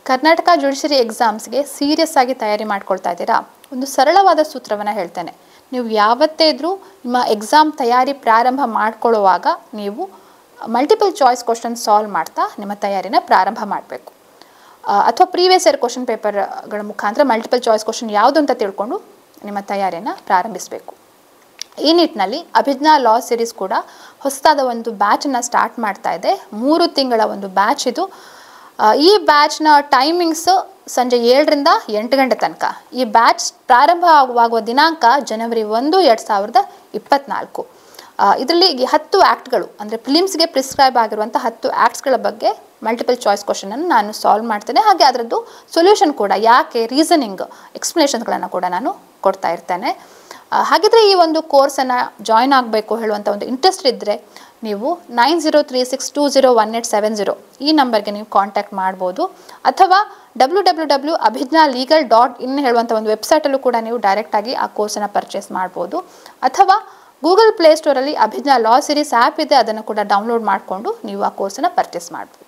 Karnataka judiciary ಎಕ್ಸಾಮ್ಸ್ಗೆ serious ಆಗಿ ತಯಾರಿ ಮಾಡ್ಕೊಳ್ತಾ ಇದ್ದೀರಾ ಒಂದು ಸರಳವಾದ ಸೂತ್ರವನ್ನು ಹೇಳ್ತೇನೆ ನೀವು ಯಾವತ್ತೇ ಇದ್ರೂ ನಿಮ್ಮ ಎಕ್ಸಾಮ್ ತಯಾರಿ ಪ್ರಾರಂಭ ಮಾಡ್ಕೊಳ್ಳುವಾಗ ನೀವು ಮಲ್ಟಿಪಲ್ ಚಾಯ್ಸ್ ಕ್ವಶನ್ ಸಾಲ್ವ್ ಮಾಡ್ತಾ ನಿಮ್ಮ ತಯಾರಿನ ಪ್ರಾರಂಭ ಮಾಡಬೇಕು ಅಥವಾ ಪ್ರೀವಿಯಸ್ ಇಯರ್ ಕ್ವಶನ್ ಪೇಪರ್ಗಳ ಮುಖಾಂತರ ಮಲ್ಟಿಪಲ್ ಚಾಯ್ಸ್ ಕ್ವಶನ್ ಯಾವುದು ಅಂತ ತಿಳ್ಕೊಂಡು ನಿಮ್ಮ ತಯಾರಿಯನ್ನು ಪ್ರಾರಂಭಿಸಬೇಕು ಈ ನಿಟ್ಟಿನಲ್ಲಿ ಅಭಿಜ್ಞಾ ಲಾ ಸಿರೀಸ್ ಕೂಡ ಹೊಸದಾದ ಒಂದು ಬ್ಯಾಚನ್ನು ಸ್ಟಾರ್ಟ್ ಮಾಡ್ತಾ ಇದೆ ಮೂರು ತಿಂಗಳ ಒಂದು ಬ್ಯಾಚ್ ಇದು ಆ, ಈ ಬ್ಯಾಚ್ನ ಟೈಮಿಂಗ್ಸ್ ಸಂಜೆ ಏಳರಿಂದ ಎಂಟು ಗಂಟೆ ತನಕ ಈ ಬ್ಯಾಚ್ ಪ್ರಾರಂಭ ಆಗುವಾಗುವ ದಿನಾಂಕ ಜನವರಿ ಒಂದು ಎರಡು ಸಾವಿರದ ಇಪ್ಪತ್ನಾಲ್ಕು ಇದರಲ್ಲಿ ಈ ಹತ್ತು ಆ್ಯಕ್ಟ್ಗಳು ಅಂದರೆ ಫಿಲಿಮ್ಸ್ಗೆ ಪ್ರಿಸ್ಕ್ರೈಬ್ ಆಗಿರುವಂಥ ಹತ್ತು ಆ್ಯಕ್ಟ್ಸ್ಗಳ ಬಗ್ಗೆ ಮಲ್ಟಿಪಲ್ ಚಾಯ್ಸ್ ಕ್ವಶನನ್ನು ನಾನು ಸಾಲ್ವ್ ಮಾಡ್ತೇನೆ ಹಾಗೆ ಅದರದ್ದು ಸೊಲ್ಯೂಷನ್ ಕೂಡ ಯಾಕೆ ರೀಸನಿಂಗ್ ಎಕ್ಸ್ಪ್ಲನೇಷನ್ಸ್ಗಳನ್ನು ಕೂಡ ನಾನು ಕೊಡ್ತಾ ಇರ್ತೇನೆ ಆ, ಹಾಗಿದ್ರೆ ಈ ಒಂದು ಕೋರ್ಸನ್ನು ಜಾಯ್ನ್ ಆಗಬೇಕು ಹೇಳುವಂಥ ಒಂದು ಇಂಟ್ರೆಸ್ಟ್ ಇದ್ದರೆ ನೀವು nine zero three six two zero one eight seven zero ಈ ನಂಬರ್ಗೆ ನೀವು ಕಾಂಟ್ಯಾಕ್ಟ್ ಮಾಡ್ಬೋದು ಅಥವಾ W W W Abhijna legal dot in ಹೇಳುವಂಥ ಒಂದು ವೆಬ್ಸೈಟಲ್ಲೂ ಕೂಡ ನೀವು ಡೈರೆಕ್ಟಾಗಿ ಆ ಕೋರ್ಸನ್ನು ಪರ್ಚೇಸ್ ಮಾಡ್ಬೋದು ಅಥವಾ ಗೂಗಲ್ ಪ್ಲೇಸ್ಟೋರಲ್ಲಿ ಅಭಿಜ್ಞಾ ಲಾ ಸಿರೀಸ್ ಆ್ಯಪ್ ಇದೆ ಅದನ್ನು ಕೂಡ ಡೌನ್ಲೋಡ್ ಮಾಡಿಕೊಂಡು ನೀವು ಆ ಕೋರ್ಸನ್ನು ಪರ್ಚೇಸ್ ಮಾಡ್ಬೋದು